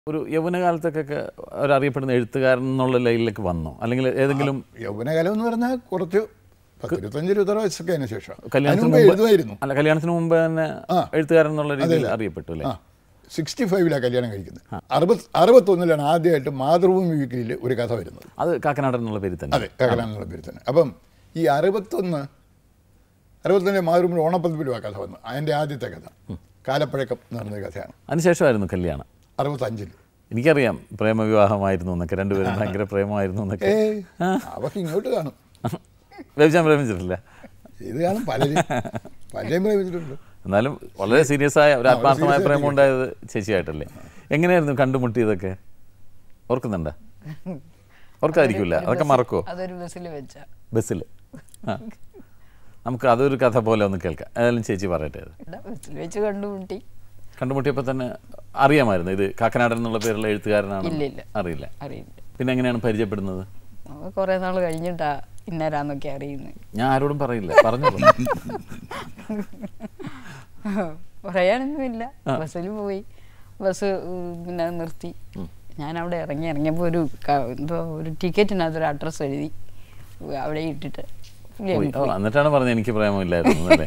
ഒരു യൗവനകാലത്തൊക്കെ ഒരു അറിയപ്പെടുന്ന എഴുത്തുകാരൻ എന്നുള്ള ലൈനിലേക്ക് വന്നോ അല്ലെങ്കിൽ ഏതെങ്കിലും യൗവനകാലം എന്ന് പറഞ്ഞാൽ കുറച്ച് പത്ത് ഇരുപത്തഞ്ച് ഇരുപത്താറ് വയസ്സൊക്കെ അതിന് ശേഷം അതിന് കല്യാണത്തിന് മുമ്പ് മുമ്പ് എഴുതുമായിരുന്നു അല്ല കല്യാണത്തിന് മുമ്പ് തന്നെ എഴുത്തുകാരൻ എന്നുള്ള രീതിയിൽ അറിയപ്പെട്ടു അല്ലേ ആ സിക്സ്റ്റി ഫൈവിലാണ് കല്യാണം കഴിക്കുന്നത് അറുപത് അറുപത്തൊന്നിലാണ് ആദ്യമായിട്ട് മാതൃഭൂമി വീക്കിലിൽ ഒരു കഥ വരുന്നത് അത് കാക്കനാടൻ എന്നുള്ള പേരിൽ തന്നെ അതെ കകലാൻ എന്നുള്ള പേര് തന്നെ അപ്പം ഈ അറുപത്തൊന്ന് അറുപത്തൊന്നിലെ മാതൃഭൂമി ഓണപ്പതിപ്പിലും ആ കഥ വന്നു അതിൻ്റെ ആദ്യത്തെ കഥ കാലപ്പഴക്കം എന്ന് പറഞ്ഞ കഥയാണ് അതിനുശേഷമായിരുന്നു കല്യാണം അറുപത്തഞ്ചിൽ എനിക്കറിയാം പ്രേമവിവാഹമായിരുന്നു എന്നൊക്കെ രണ്ടുപേരും ഭയങ്കര പ്രേമമായിരുന്നു എന്നൊക്കെ ഏയ് അവർക്ക് ഇങ്ങോട്ട് കാണും പ്രേമിച്ചാൻ പ്രേമിച്ചിട്ടില്ല ഇത് കാണും പലരും പലരും പ്രേമിച്ചിട്ടുണ്ട് എന്നാലും വളരെ സീരിയസ് ആയ ഒരു ആത്മാർത്ഥമായ പ്രേമം ഉണ്ടായത് ചേച്ചിയായിട്ടല്ലേ എങ്ങനെയായിരുന്നു കണ്ടുമുട്ടിയതൊക്കെ ഓർക്കുന്നുണ്ടോ ഓർക്കാതിരിക്കില്ല അതൊക്കെ മറക്കുമോ അതൊരു ബസ്സിൽ വെച്ച ബസ്സിൽ ആ നമുക്ക് അതൊരു കഥ പോലെ ഒന്ന് കേൾക്കാം ഏതായാലും ചേച്ചി പറയട്ടെ അത് ബസ്സിൽ വെച്ച് കണ്ടുമുട്ടി കണ്ടുമുട്ടിയപ്പോൾ തന്നെ അറിയാമായിരുന്നു ഇത് കാക്കനാടൻ എന്നുള്ള പേരുള്ള എഴുത്തുകാരനാണ് ഇല്ല, ഇല്ല. അറിയില്ല അറിയില്ല പിന്നെ എങ്ങനെയാണ് പരിചയപ്പെടുന്നത് നമ്മൾ കുറേ നാൾ കഴിഞ്ഞിട്ടാ ഇന്നരാന്നൊക്കെ അറിയുന്നത് ഞാൻ ആരോടും പറയില്ല പറഞ്ഞു പറയാനൊന്നുമില്ല ബസ്സിൽ പോയി ബസ് ഉം, പിന്നെ നിർത്തി ഞാൻ അവിടെ ഇറങ്ങി ഇറങ്ങിയപ്പോൾ ഒരു ക- എന്തോ ഒരു ടിക്കറ്റിനകത്ത് ഒരു അഡ്രസ്സ് എഴുതി അവിടെ ഇട്ടിട്ട് പുള്ളി അങ്ങ് ഓ എന്നിട്ടാണ് പറഞ്ഞത് എനിക്ക് പ്രേമമില്ലായിരുന്നു അല്ലേ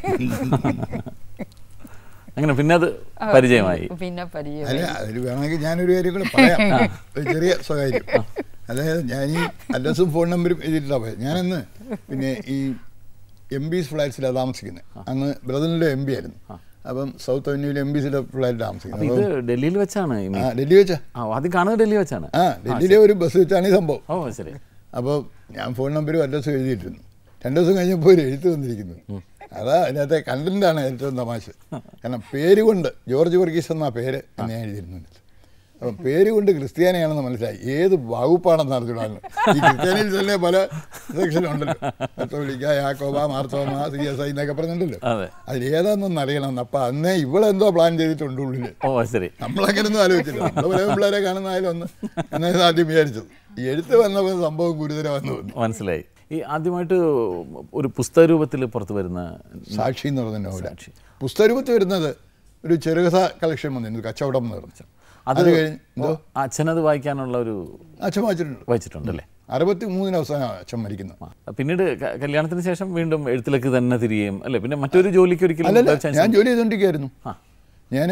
അങ്ങനെ പിന്നെ അത് പരിചയമായി പിന്നെ പരിചയം അല്ല അതിൽ വേണമെങ്കിൽ ഞാനൊരു കാര്യം കൂടെ പറയാം ഒരു ചെറിയ സ്വകാര്യം അതായത് ഞാൻ ഈ അഡ്രസ്സും ഫോൺ നമ്പറും എഴുതിയിട്ടാണ് പോയത് ഞാനന്ന് പിന്നെ ഈ എം ബീസ് ഫ്ലാറ്റ്സിലാണ് താമസിക്കുന്നത് അന്ന് ബ്രദറിൻ്റെ എം ബി ആയിരുന്നു അപ്പം സൗത്ത് അവന്യൂവിൽ എം ബിസിലെ ഫ്ലാറ്റ് അപ്പൊ താമസിക്കുന്നത് ഇത് അപ്പം ഡൽഹിയിൽ വെച്ചാണ് ഈ ആ ഡൽഹി വെച്ചാ ആ ആദ്യം കാണുന്നത് ഡൽഹി വെച്ചാണ് ആ ഡൽഹിയിലെ ഒരു ബസ് വെച്ചാണ് ഈ സംഭവം ഓ ശരി അപ്പോൾ ഞാൻ ഫോൺ നമ്പരും അഡ്രസ്സും എഴുതിയിട്ടിരുന്നു രണ്ട് ദിവസം കഴിഞ്ഞപ്പോൾ ഒരു എഴുത്ത് വന്നിരിക്കുന്നു അതാ അതിനകത്തെ കണ്ടന്റാണ് ഏറ്റവും തമാശ കാരണം പേര് കൊണ്ട് ജോർജ് വർഗീസ് എന്നാ പേര് എന്ന് ഞാൻ എഴുതിയിരുന്നത് അപ്പം പേര് കൊണ്ട് ക്രിസ്ത്യാനിയാണെന്ന് മനസ്സിലായി ഏത് വകുപ്പാണെന്ന് അറിഞ്ഞിടാണ് ഈ ക്രിസ്ത്യാനിയിൽ തന്നെ പല സെക്ഷനുണ്ടല്ലോ കത്തോലിക്ക യാക്കോബ മാർത്തോമ സി എസ് ഐ എന്നൊക്കെ പറഞ്ഞിട്ടുണ്ടല്ലോ അതെ അതിൽ ഏതാണെന്നൊന്ന് അറിയണം അപ്പം അന്നേ ഇവളെന്തോ പ്ലാൻ ചെയ്തിട്ടുണ്ട് ഉള്ളിൽ ഓ ശരി നമ്മളങ്ങനൊന്നും ആലോചിച്ചില്ല നമ്മൾ പല പിള്ളേരെ കാണുന്നതായാലും ഒന്ന് എന്നാണ് ആദ്യം വിചാരിച്ചത് ഈ എഴുത്ത് വന്നപ്പോൾ സംഭവം ഗുരുതരമെന്ന് തോന്നി മനസ്സിലായി ഈ ആദ്യമായിട്ട് ഒരു പുസ്തക രൂപത്തിൽ പുറത്തു വരുന്ന സാക്ഷി എന്ന് പറഞ്ഞ നോവല സാക്ഷി. പുസ്തകരൂപത്തിൽ വരുന്നത് ഒരു ചെറുകഥ കളക്ഷൻ വന്നിരുന്നു കച്ചവടം എന്ന് പറഞ്ഞു അത് അത് കഴിഞ്ഞ് എന്തോ അച്ഛനത് വായിക്കാനുള്ള ഒരു അച്ഛൻ വായിച്ചിട്ടുണ്ട് വായിച്ചിട്ടുണ്ടല്ലേ അറുപത്തി മൂന്നിന് അവസാനം അച്ഛൻ മരിക്കുന്നത് ആ, പിന്നീട് ക- കല്യാണത്തിന് ശേഷം വീണ്ടും എഴുത്തിലേക്ക് തന്നെ തിരികെയും അല്ലേ പിന്നെ മറ്റൊരു ജോലിക്ക് ഒരിക്കലും അല്ലല്ല chance ഞാൻ ജോലി ചെയ്തുകൊണ്ടിരിക്കുകയായിരുന്നു ആ. ഞാൻ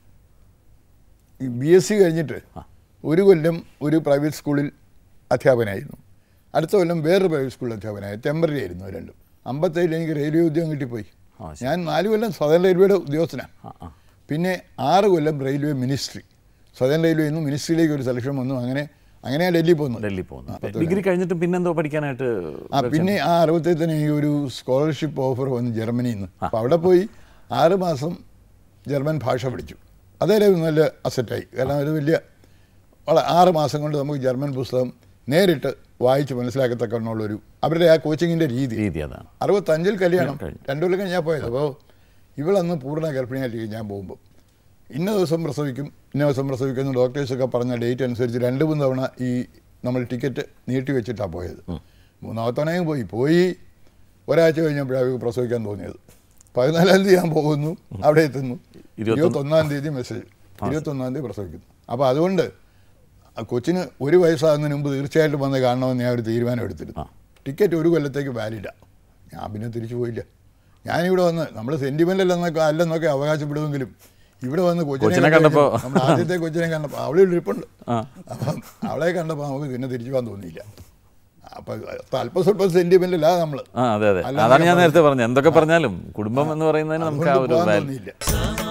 ബി എസ് സി കഴിഞ്ഞിട്ട് ഒരു കൊല്ലം ഒരു പ്രൈവറ്റ് സ്കൂളിൽ അധ്യാപകനായിരുന്നു അടുത്ത കൊല്ലം വേറൊരു പ്രൈവറ്റ് സ്കൂളിൽ അധ്യാപകനായി ടെമ്പററി ആയിരുന്നു അത് രണ്ടും അമ്പത്തേഴിൽ എനിക്ക് റെയിൽവേ ഉദ്യോഗം കിട്ടിപ്പോയി ആ, ഞാൻ നാല് കൊല്ലം സദൻ റെയിൽവേയുടെ ഉദ്യോഗസ്ഥനാണ് ആ, ആ. പിന്നെ ആറ് കൊല്ലം റെയിൽവേ മിനിസ്ട്രി സദൻ റെയിൽവേ നിന്ന് മിനിസ്ട്രിയിലേക്ക് ഒരു സെലക്ഷൻ വന്നു അങ്ങനെ അങ്ങനെയാണ് ഡൽഹി പോകുന്നത് ഡൽഹി പോകുന്നു ഡിഗ്രി കഴിഞ്ഞിട്ട് പിന്നെന്തോ പഠിക്കാനായിട്ട് ആ പിന്നെ ആ അറുപത്തേഴ് തന്നെ എനിക്ക് ഒരു സ്കോളർഷിപ്പ് ഓഫർ വന്നു ജർമ്മനിയിൽ നിന്ന് അപ്പോൾ അവിടെ പോയി ആറ് മാസം ജർമ്മൻ ഭാഷ പഠിച്ചു അതേലും നല്ല അസറ്റായി കാരണം അത് വലിയ വള- ആറ് മാസം കൊണ്ട് നമുക്ക് ജർമ്മൻ പുസ്തകം നേരിട്ട് വായിച്ച് മനസ്സിലാക്കത്തക്കുള്ളൊരു അവരുടെ ആ കോച്ചിങ്ങിൻ്റെ രീതി രീതി അതാണ് അറുപത്തഞ്ചിൽ കല്യാണം കഴിഞ്ഞു. രണ്ടു കൊല്ലം കഴിഞ്ഞാൽ പോയത് അപ്പോൾ ഇവളന്ന് പൂർണ്ണ ഗർഭിണിയായിട്ട് ഞാൻ പോകുമ്പോൾ ഇന്ന ദിവസം പ്രസവിക്കും ഇന്ന ദിവസം പ്രസവിക്കും എന്ന് ഡോക്ടേഴ്സൊക്കെ പറഞ്ഞ ഡേറ്റ് അനുസരിച്ച് രണ്ട് മൂന്ന് തവണ ഈ നമ്മൾ ടിക്കറ്റ് നീട്ടി വെച്ചിട്ടാണ് പോയത് മൂന്നാമത്തെ തവണയും പോയി പോയി ഒരാഴ്ച കഴിഞ്ഞപ്പോഴാണ് അവർക്ക് പ്രസവിക്കാൻ തോന്നിയത് പതിനാലാം തീയതി ഞാൻ പോകുന്നു അവിടെ എത്തുന്നു ഇരുപത്തൊന്ന്- ഇരുപത്തൊന്നാം തീയതി മെസ്സേജ് ഇരുപത്തൊന്നാം തീയതി പ്രസവിക്കുന്നു അപ്പോൾ അതുകൊണ്ട് ആ കൊച്ചിന് ഒരു വയസ്സാകുന്നതിന് മുമ്പ് തീർച്ചയായിട്ടും വന്ന് കാണണമെന്ന് ഞാൻ ഒരു തീരുമാനം എടുത്തിരുന്നു ടിക്കറ്റ് ഒരു കൊല്ലത്തേക്ക് വാലിഡാണ് ഞാൻ പിന്നെ തിരിച്ചു പോയില്ല ഞാനിവിടെ വന്ന് നമ്മൾ സെൻറ്റിമെൻ്റ് അല്ലെന്നൊക്കെ അല്ലെന്നൊക്കെ അവകാശപ്പെടുമെങ്കിലും ഇവിടെ വന്ന് കൊച്ചിനെ കൊച്ചിനെ കണ്ടപ്പോ- നമ്മൾ ആദ്യത്തെ കൊച്ചിനെ കണ്ടപ്പോൾ അവളെ ഇരിപ്പുണ്ട് ആ. അപ്പം അവളെ കണ്ടപ്പോൾ നമുക്ക് പിന്നെ തിരിച്ചു പോകാൻ തോന്നിയില്ല അപ്പം അല്പം സ്വല്പം സെൻറ്റിമെൻ്റ് അല്ല നമ്മൾ ആ അതെ അതെ അല്ലാതെ അതാണ് ഞാൻ നേരത്തെ പറഞ്ഞത് എന്തൊക്കെ പറഞ്ഞാലും കുടുംബം എന്ന് പറയുന്നതിന് നമുക്ക് ആ അതുകൊണ്ട് ഒരു പോകാൻ വാല്യൂ തോന്നിയില്ല